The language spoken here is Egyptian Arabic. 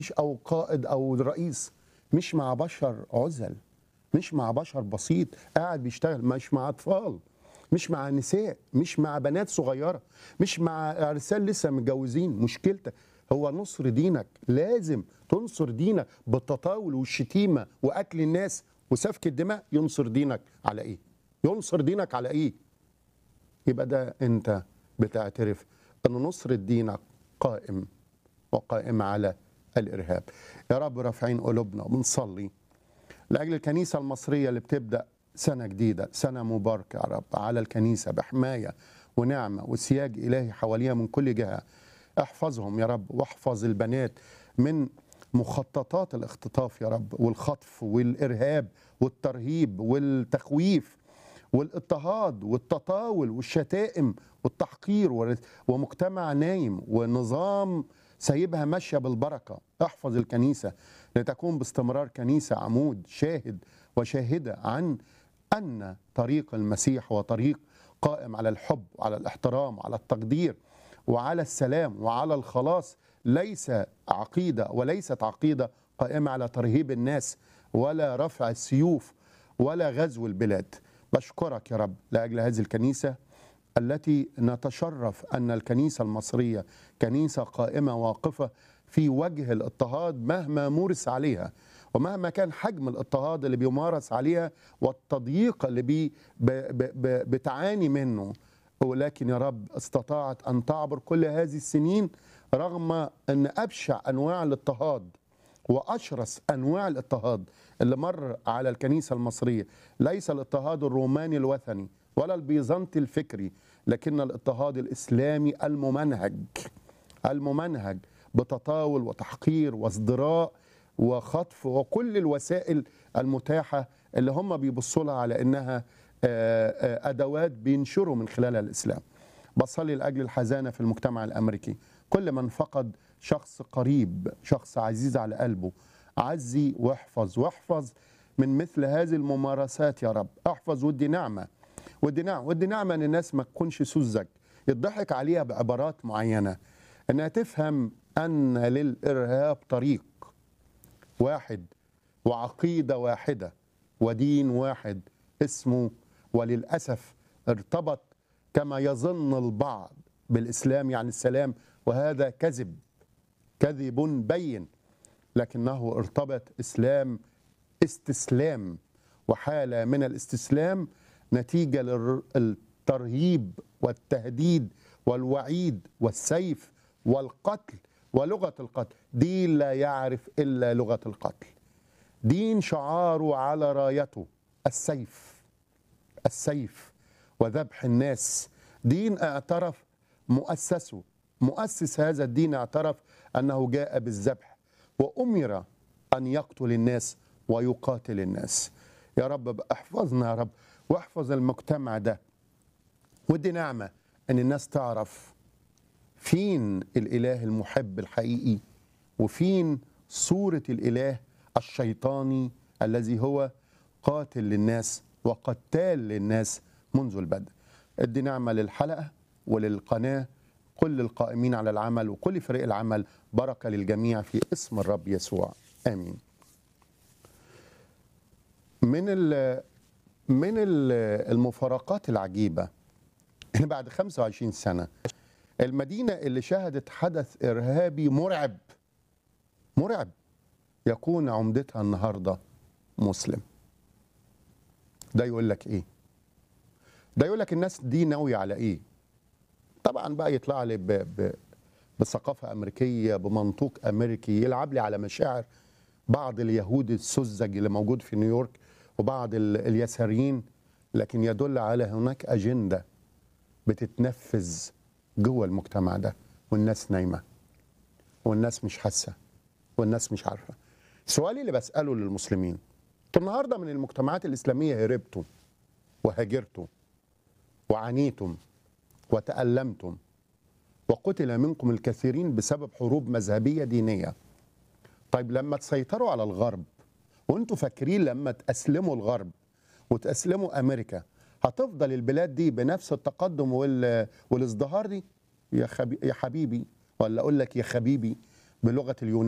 مش او قائد او رئيس مش مع بشر عزل مش مع بشر بسيط قاعد بيشتغل مش مع اطفال مش مع نساء مش مع بنات صغيره مش مع رجال لسه متجوزين مشكلتك هو نصر دينك لازم تنصر دينك بالتطاول والشتيمه واكل الناس وسفك الدماء ينصر دينك على ايه ينصر دينك على ايه يبقى ده انت بتعترف ان نصر دينك قائم وقائم على الارهاب يا رب رافعين قلوبنا وبنصلي لاجل الكنيسه المصريه اللي بتبدا سنه جديده سنه مباركه يا رب على الكنيسه بحمايه ونعمه وسياج الهي حواليها من كل جهه احفظهم يا رب واحفظ البنات من مخططات الاختطاف يا رب والخطف والارهاب والترهيب والتخويف والاضطهاد والتطاول والشتائم والتحقير ومجتمع نايم ونظام سايبها ماشيه بالبركه احفظ الكنيسه لتكون باستمرار كنيسه عمود شاهد وشاهده عن ان طريق المسيح هو طريق قائم على الحب وعلى الاحترام وعلى التقدير وعلى السلام وعلى الخلاص ليس عقيده وليست عقيده قائمه على ترهيب الناس ولا رفع السيوف ولا غزو البلاد بشكرك يا رب لاجل هذه الكنيسه التي نتشرف ان الكنيسه المصريه كنيسه قائمه واقفه في وجه الاضطهاد مهما مورس عليها ومهما كان حجم الاضطهاد اللي بيمارس عليها والتضييق اللي بي ب ب ب بتعاني منه ولكن يا رب استطاعت ان تعبر كل هذه السنين رغم ان ابشع انواع الاضطهاد واشرس انواع الاضطهاد اللي مر على الكنيسه المصريه ليس الاضطهاد الروماني الوثني ولا البيزنطي الفكري لكن الاضطهاد الاسلامي الممنهج الممنهج بتطاول وتحقير وازدراء وخطف وكل الوسائل المتاحه اللي هم بيبصوا لها على انها ادوات بينشروا من خلالها الاسلام. بصلي لاجل الحزانه في المجتمع الامريكي، كل من فقد شخص قريب، شخص عزيز على قلبه، عزي واحفظ واحفظ من مثل هذه الممارسات يا رب، احفظ ودي نعمه. ودي نعمه، ودي نعمه ان الناس ما تكونش سذج، يضحك عليها بعبارات معينه، انها تفهم ان للارهاب طريق واحد وعقيده واحده ودين واحد اسمه وللاسف ارتبط كما يظن البعض بالاسلام يعني السلام وهذا كذب كذب بين لكنه ارتبط اسلام استسلام وحاله من الاستسلام نتيجه للترهيب والتهديد والوعيد والسيف والقتل ولغه القتل دين لا يعرف الا لغه القتل دين شعاره على رايته السيف السيف وذبح الناس دين اعترف مؤسسه مؤسس هذا الدين اعترف انه جاء بالذبح وامر ان يقتل الناس ويقاتل الناس يا رب احفظنا يا رب واحفظ المجتمع ده ودي نعمه ان الناس تعرف فين الاله المحب الحقيقي وفين صوره الاله الشيطاني الذي هو قاتل للناس وقتال للناس منذ البدء ادي نعمة للحلقة وللقناة كل القائمين على العمل وكل فريق العمل بركة للجميع في اسم الرب يسوع آمين من ال من ال المفارقات العجيبة ان بعد 25 سنة المدينة اللي شهدت حدث إرهابي مرعب مرعب يكون عمدتها النهارده مسلم ده يقول لك ايه ده يقول لك الناس دي ناويه على ايه طبعا بقى يطلع لي ب... ب... بثقافه امريكيه بمنطوق امريكي يلعب لي على مشاعر بعض اليهود السذج اللي موجود في نيويورك وبعض ال... اليساريين لكن يدل على هناك اجنده بتتنفذ جوه المجتمع ده والناس نايمه والناس مش حاسه والناس مش عارفه سؤالي اللي بساله للمسلمين انتوا النهارده من المجتمعات الاسلاميه هربتوا وهاجرتوا وعانيتم وتألمتم وقتل منكم الكثيرين بسبب حروب مذهبيه دينيه. طيب لما تسيطروا على الغرب وانتوا فاكرين لما تأسلموا الغرب وتأسلموا امريكا هتفضل البلاد دي بنفس التقدم وال... والازدهار دي يا, خبي... يا حبيبي ولا اقول لك يا خبيبي بلغه اليونان